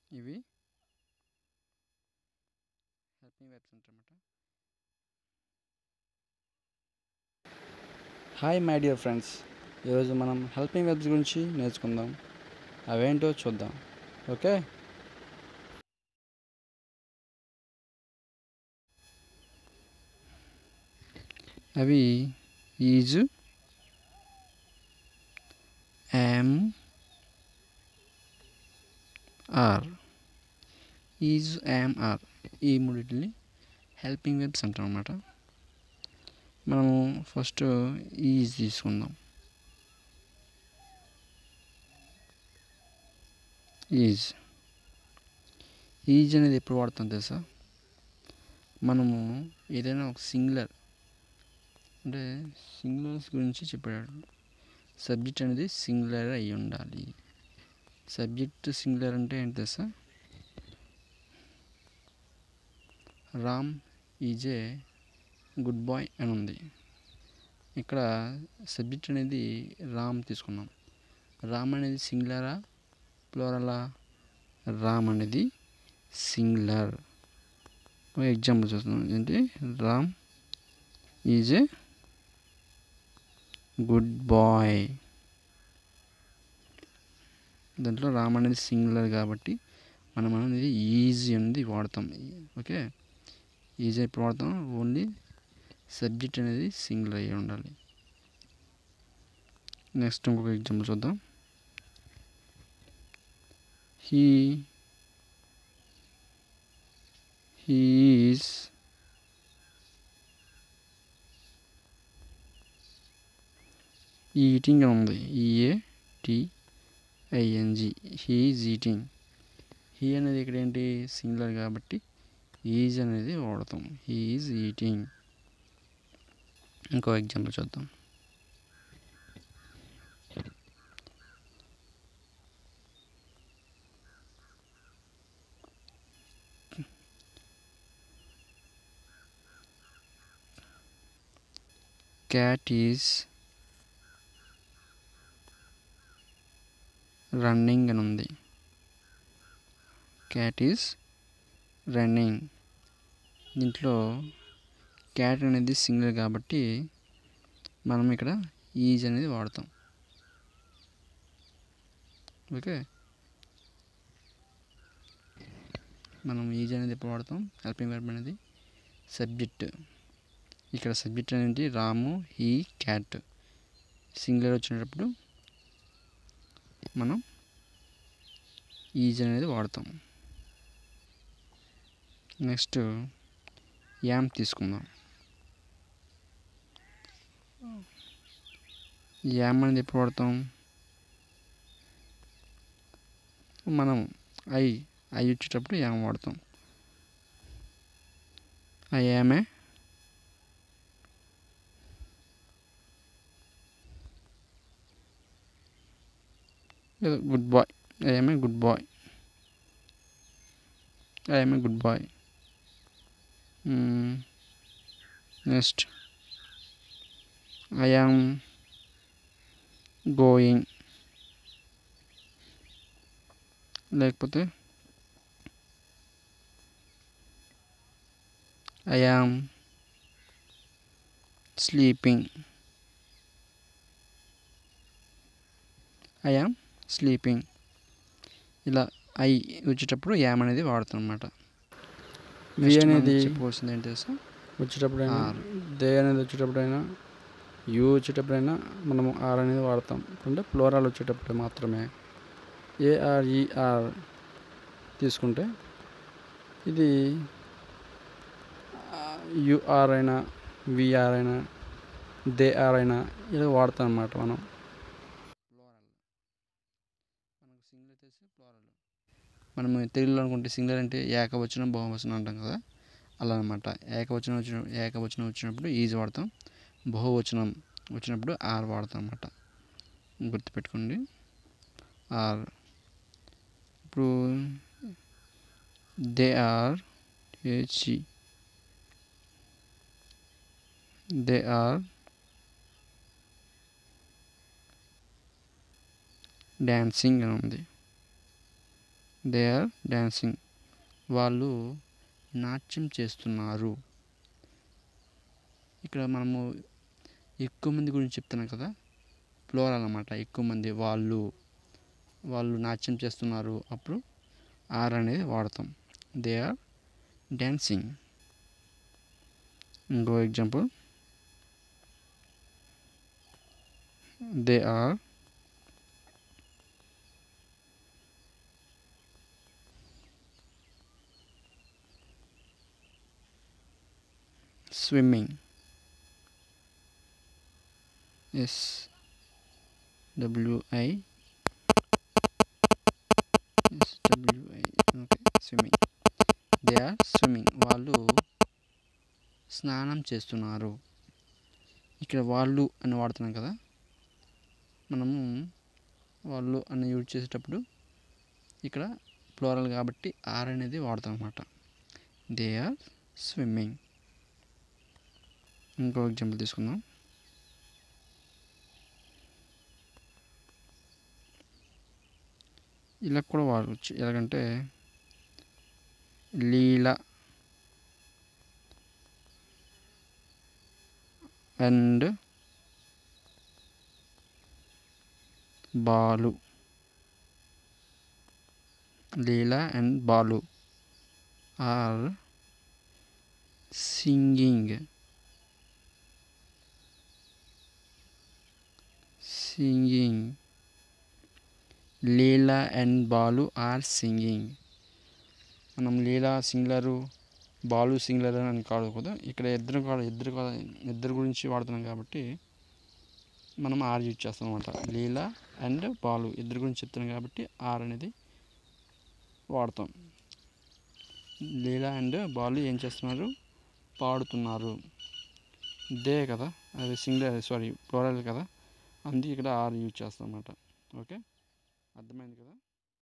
ఇవి helping webs అంటారన్నమాట hi my dear friends ఈరోజు మనం హెల్పింగ్ వెబ్స్ గురించి నేర్చుకుందాం అవేంటో చూద్దాం ఓకే అవి is am are is am are ఈ మూడింటిని హెల్పింగ్ వెబ్స్ అంటాం అన్నమాట మనము ఫస్ట్ ఈజ్ తీసుకుందాం ఈజ్ ఈజ్ అనేది ఎప్పుడు వాడతాం తెలుసా మనము ఏదైనా ఒక సింగులర్ అంటే సింగులర్స్ గురించి చెప్పాడు సబ్జెక్ట్ అనేది సింగులర్ అయి ఉండాలి సబ్జెక్ట్ సింగులర్ అంటే ఏంటి తెలుసా Ram is a good boy అని ఉంది ఇక్కడ సబ్జెక్ట్ అనేది రామ్ తీసుకున్నాం రామ్ అనేది సింగులరా ప్లోరలా రామ్ అనేది సింగులర్ ఎగ్జాంపుల్ చూస్తున్నాం ఏంటి Ram is a good boy దాంట్లో రామ్ అనేది సింగులర్ కాబట్టి మనం అనేది ఈజీ అనేది వాడతాం ఓకే ఈజీ ఎప్పుడు వాడతాం ఓన్లీ సబ్జెక్ట్ అనేది సింగిల్ అయ్యి ఉండాలి నెక్స్ట్ ఇంకొక ఎగ్జాంపుల్ చూద్దాం హీ హీస్ ఈటింగ్ అని ఉంది E A T I N G he is eating he అనేది ఇక్కడ ఏంటి సింగులర్ కాబట్టి ఈజ్ అనేది వాడతాం హీఈస్ ఈటింగ్ ఇంకో ఎగ్జాంపుల్ చూద్దాం క్యాట్ ఈజ్ రన్నింగ్ అని ఉంది క్యాట్ ఈజ్ రన్నింగ్ దీంట్లో క్యాట్ అనేది సింగిల్ కాబట్టి మనం ఇక్కడ ఈజ్ అనేది వాడతాం ఓకే మనం ఈజ్ అనేది ఎప్పుడు వాడతాం హెల్పింగ్ వర్బ్ అనేది సబ్జెక్ట్ ఇక్కడ సబ్జెక్ట్ అనేది రాము హీ క్యాట్ సింగులర్ వచ్చినప్పుడు మనం ఈజ్ అనేది వాడతాం నెక్స్ట్ యామ్ తీసుకుందాం యామ్ అనేది ఎప్పుడు వాడతాం మనం ఐ ఐ వచ్చేటప్పుడు యామ్ వాడతాం I am a good boy I am a good boy I am a good boy next I am going లేకపోతే I am sleeping I am sleeping ఇలా ఐ వచ్చేటప్పుడు యామ్ అనేది వాడతాం అన్నమాట వి అనేది చెప్పవలసింది ఏంటి తెలుసా వచ్చేటప్పుడైనా ఆర్. దే అనేది వచ్చేటప్పుడైనా యూ వచ్చేటప్పుడైనా మనము ఆర్ అనేది వాడతాం అంటే ఫ్లోరాల్ వచ్చేటప్పుడు మాత్రమే ఏఆర్ఈఆర్ తీసుకుంటే ఇది యుఆర్ అయినా విఆర్ అయినా దే ఆర్ అయినా ఇలా వాడతాం అన్నమాట మనం ప్లోరల్ మనకు సింగులర్ తెలిసి ప్లోరల్ మనం తెలుగులో అనుకుంటే సింగులర్ అంటే ఏకవచనం బహువచనం అంటాం కదా అలా అనమాట ఏకవచనం వచ్చిన ఏకవచనం వచ్చినప్పుడు ఈజ్ వాడతాం బహువచనం వచ్చినప్పుడు ఆర్ వాడతాం అన్నమాట గుర్తుపెట్టుకోండి ఆర్ ఇప్పుడు they are H E they are dancing అని ఉంది దే ఆర్ డ్యాన్సింగ్ వాళ్ళు నాట్యం చేస్తున్నారు ఇక్కడ మనము ఎక్కువ మంది గురించి చెప్తున్నాం కదా ఫ్లోరల్ అన్నమాట ఎక్కువ మంది వాళ్ళు వాళ్ళు నాట్యం చేస్తున్నారు అప్పుడు ఆర్ అనేది వాడతాం దే ఆర్ డ్యాన్సింగ్ ఇంకో example they are swimming S W I S W I okay swimming they are swimming వాళ్ళు స్నానం చేస్తున్నారు ఇక్కడ వాళ్ళు అని వాడుతున్నాం కదా మనము వాళ్ళు అని యూజ్ చేసేటప్పుడు ఇక్కడ ఫ్లోరల్ కాబట్టి ఆర్ అనేది వాడతాం అనమాట దే ఆర్ స్విమ్మింగ్ ఇంకో ఎగ్జాంపుల్ తీసుకుందాం ఇలా కూడా వాడవచ్చు ఎలాగంటే Leela and Balu Leela and Balu are singing singing Leela and Balu are singing మనం లీలా సింగులరు బాలు సింగులర్ అని కాదు ఇక్కడ ఇద్దరు కూడా ఇద్దరు కూడా ఇద్దరు గురించి వాడుతున్నాం కాబట్టి మనం ఆర్ యూజ్ చేస్తాం అనమాట లీలా అండ్ బాలు ఇద్దరు గురించి చెప్తున్నాం కాబట్టి ఆర్ అనేది వాడతాం లీలా అండ్ బాలు ఏం చేస్తున్నారు పాడుతున్నారు దే కదా అది సింగులర్ సారీ ప్లోరల్ కదా అందుకే ఇక్కడ ఆర్ యూజ్ చేస్తాం అన్నమాట ఓకే అర్థమైంది కదా